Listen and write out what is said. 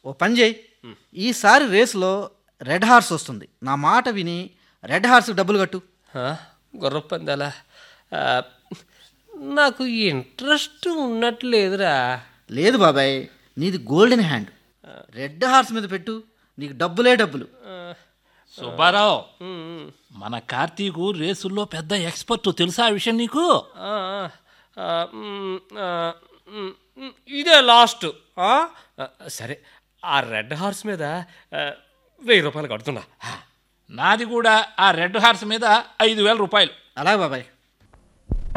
ఓ పని చేయి ఈసారి రేసులో రెడ్ హార్స్ వస్తుంది నా మాట విని రెడ్ హార్స్కి డబ్బులు కట్టు ఆ, గుర్రపు పందాలా ఆ, నాకు ఇంట్రెస్ట్ ఉన్నట్లేదురా లేదు బాబాయ్ నీది గోల్డెన్ హ్యాండ్ రెడ్ హార్స్ మీద పెట్టు నీకు డబ్బులే డబ్బులు సుబ్బారావు ఉమ్, మన కార్తీకు రేసుల్లో పెద్ద ఎక్స్పర్ట్ తెలుసా ఆ విషయం నీకు ఆ, ఆ, ఉమ్, ఆ, ఉమ్, ఉమ్, ఇదే లాస్ట్ ఆ? ఆ, సరే ఆ రెడ్ హార్స్ మీద ఆ, వెయ్యి రూపాయలు కడుతున్నా నాది కూడా ఆ రెడ్ హార్స్ మీద ఐదు వేల రూపాయలు అలాగే బాబాయ్